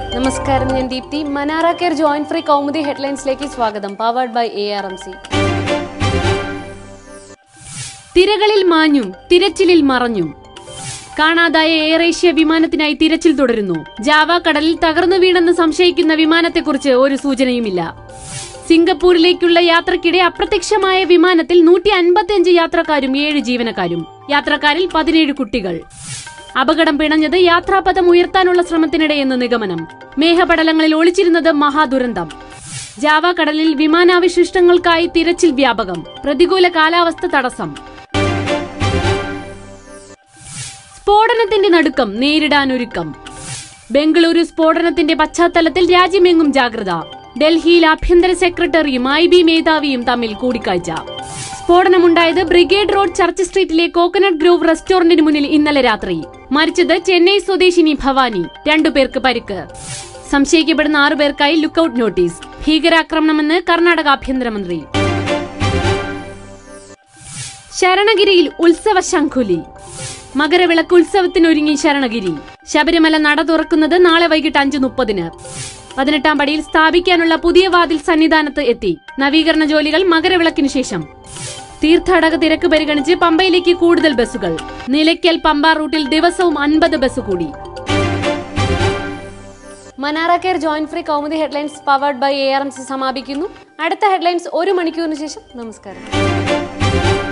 നമസ്കാരം ഞാൻ Deepthi Manara care joint free Kaumudi ഹെഡ്ലൈൻസിലേക്ക് സ്വാഗതം powered by A R M C തിരകളിൽ മാഞ്ഞും തിരച്ചിലിൽ മറഞ്ഞും കാണാതായ എയർ ഏഷ്യ വിമാനത്തിനായി തിരച്ചിൽ തുടരുന്നു ജാവ കടലിൽ തകർന്നു വീണെന്ന് സംശയിക്കുന്ന വിമാനത്തെക്കുറിച്ച് ഒരു സൂചനയുമില്ല സിംഗപ്പൂരിലേക്കുള്ള യാത്രക്കിടെ അപ്രത്യക്ഷമായ വിമാനത്തിൽ നൂറ്റി അൻപത്തിയഞ്ച് യാത്രക്കാരും ഏഴ് ജീവനക്കാരും യാത്രക്കാരിൽ പതിനേഴ് കുട്ടികൾ അപകടം പിണഞ്ഞത് യാത്രാപഥം ഉയർത്താനുള്ള ശ്രമത്തിനിടെയെന്ന് നിഗമനം മേഘപടലങ്ങളിൽ ഒളിച്ചിരുന്നത് മഹാദുരന്തം ജാവ കടലിൽ വിമാനാവശിഷ്ടങ്ങൾക്കായി തിരച്ചിൽ വ്യാപകം പ്രതികൂല കാലാവസ്ഥ തടസ്സം സ്ഫോടനത്തിന്റെ നടുക്കം നേരിടാനൊരുക്കം ബംഗളൂരു സ്ഫോടനത്തിന്റെ പശ്ചാത്തലത്തിൽ രാജ്യമെങ്ങും ജാഗ്രത ഡൽഹിയിൽ ആഭ്യന്തര സെക്രട്ടറിയും ഐ ബി മേധാവിയും തമ്മിൽ കൂടിക്കാഴ്ച സ്ഫോടനമുണ്ടായത് ബ്രിഗേഡ് റോഡ് ചർച്ച് സ്ട്രീറ്റിലെ കോക്കനട്ട് ഗ്രൂവ് റെസ്റ്റോറന്റിന് മുന്നിൽ ഇന്നലെ രാത്രി മരിച്ചത് ചെന്നൈ സ്വദേശിനി ഭവാനി രണ്ടുപേർക്ക് പരിക്ക് സംശയിക്കപ്പെടുന്ന ആറുപേർക്കായി ലുക്കൌട്ട് നോട്ടീസ് ഭീകരാക്രമണമെന്ന് കർണാടക ആഭ്യന്തരമന്ത്രി ശരണഗിരിയിൽ ഉത്സവ ശംഖുലി മകരവിളക്ക് ഉത്സവത്തിനൊരുങ്ങി ശരണഗിരി ശബരിമല നട തുറക്കുന്നത് നാളെ വൈകിട്ട് അഞ്ച് മുപ്പതിന് പതിനെട്ടാം പടിയിൽ സ്ഥാപിക്കാനുള്ള പുതിയ വാതിൽ സന്നിധാനത്ത് എത്തി നവീകരണ ജോലികൾ മകരവിളക്കിന് ശേഷം തീർത്ഥാടക തിരക്ക് പരിഗണിച്ച് പമ്പയിലേക്ക് കൂടുതൽ ബസ്സുകൾ നിലയ്ക്കൽ പമ്പ റൂട്ടിൽ ദിവസവും അൻപത് ബസ് കൂടി Manara care joint free Kaumudi headlines powered by A R M C സമാപിക്കുന്നു അടുത്ത ഹെഡ്ലൈൻസ് ഒരു മണിക്കൂറിന് ശേഷം നമസ്കാരം